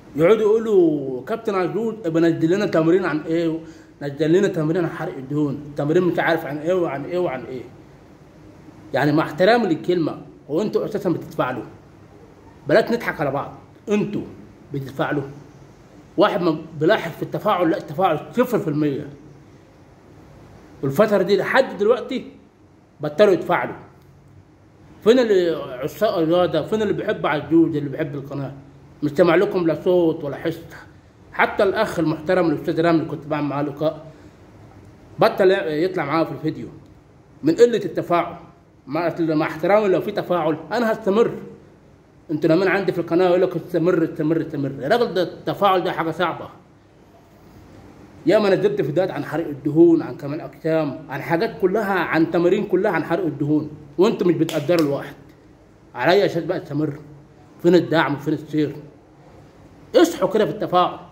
يقعدوا يقولوا كابتن عجوز بنزل لنا تمرين عن ايه نزل لنا تمرين عن حرق الدهون تمرين مش عارف عن ايه وعن ايه وعن ايه يعني مع احترامي للكلمه هو انتوا اساسا بتدفع له بلاش نضحك على بعض انتوا بتدفع له واحد ما بلاحظ في التفاعل لا التفاعل صفر في المية والفترة دي لحد دلوقتي بطلوا يدفعوا فين اللي عشاق الرياضة فين اللي بيحب عجوز اللي بيحب القناة مش سامع لكم لا صوت ولا حس حتى الأخ المحترم الأستاذ رامي اللي كنت بعمل معاه لقاء بطل يطلع معاه في الفيديو من قلة التفاعل مع مع احترامي لو في تفاعل أنا هستمر انتوا لما عندي في القناه يقول لك استمر استمر استمر يا راجل ده التفاعل ده حاجه صعبه ياما نزلت فيديوهات عن حرق الدهون عن كمال اجسام عن حاجات كلها عن تمارين كلها عن حرق الدهون وانتوا مش بتقدروا الواحد عليا اساس بقى استمر فين الدعم وفين السير اصحوا كده في التفاعل